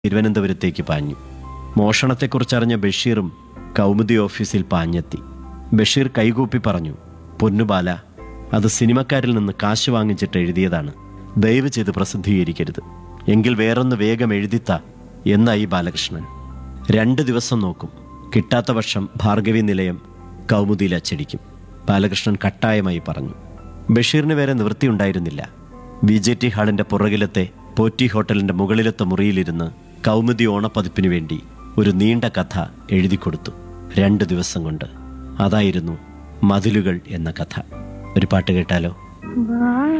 തിരുവനന്തപുരത്തേക്ക് പാഞ്ഞു മോഷണത്തെക്കുറിച്ചറിഞ്ഞ ബഷീറും കൗമുദി ഓഫീസിൽ പാഞ്ഞെത്തി ബഷീർ കൈകൂപ്പി പറഞ്ഞു പൊന്നുബാല അത് സിനിമക്കാരിൽ നിന്ന് കാശ് വാങ്ങിച്ചിട്ട് എഴുതിയതാണ് ദയവ് ചെയ്ത് പ്രസിദ്ധീകരിക്കരുത് എങ്കിൽ വേറൊന്ന് വേഗം എഴുതിത്ത എന്നായി ബാലകൃഷ്ണൻ രണ്ട് ദിവസം നോക്കും കിട്ടാത്ത പക്ഷം ഭാർഗവി നിലയം കൗമുദിയിൽ അച്ചടിക്കും ബാലകൃഷ്ണൻ കട്ടായമായി പറഞ്ഞു ബഷീറിന് വേറെ നിവൃത്തിയുണ്ടായിരുന്നില്ല വി ജെ ടി ഹാളിന്റെ പുറകിലത്തെ പോറ്റി ഹോട്ടലിന്റെ മുകളിലത്തെ മുറിയിലിരുന്ന് കൗമുദി ഓണപ്പതിപ്പിനു വേണ്ടി ഒരു നീണ്ട കഥ എഴുതി കൊടുത്തു രണ്ട് ദിവസം കൊണ്ട് അതായിരുന്നു മതിലുകൾ എന്ന കഥ ഒരു പാട്ട് കേട്ടാലോ വാ